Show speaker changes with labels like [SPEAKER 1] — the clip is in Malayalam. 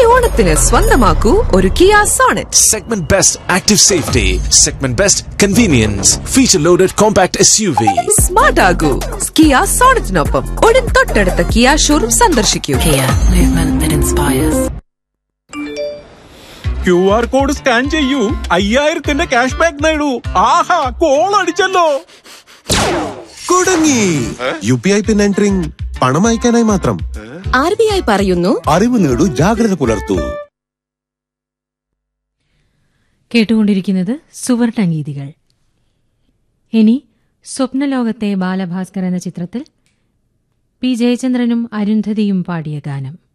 [SPEAKER 1] ഓണത്തിന് സ്വന്തമാക്കൂ ഒരു Kia Sonet
[SPEAKER 2] Segment Best Active Safety, Segment Best Convenience, Feature Loaded Compact SUV.
[SPEAKER 1] Smart ആകൂ കിയ സോണറ്റിനൊപ്പം ഉടൻ തൊട്ടടുത്ത കിയ ഷോറൂം സന്ദർശിക്കൂ
[SPEAKER 3] Kia, movement that inspires.
[SPEAKER 4] Q R code scan ചെയ്യൂ അയ്യായിരത്തിന്റെ ക്യാഷ് ബാക്ക് നേടൂ ആഹാ കോൾ അടിച്ചല്ലോ
[SPEAKER 5] കുടുങ്ങി U P I pin entering പണം അയക്കാനായി മാത്രം
[SPEAKER 6] ആർ ബി ഐ പറയുന്നു
[SPEAKER 5] അറിവ് നേടൂ ജാഗ്രത പുലർത്തൂ
[SPEAKER 7] കേട്ടുകൊണ്ടിരിക്കുന്നത് സുവർണ ഗീതികൾ ഇനി സ്വപ്നലോകത്തെ ബാലഭാസ്കർ എന്ന ചിത്രത്തിൽ പി ജയചന്ദ്രനും അരുന്ധതിയും പാടിയ ഗാനം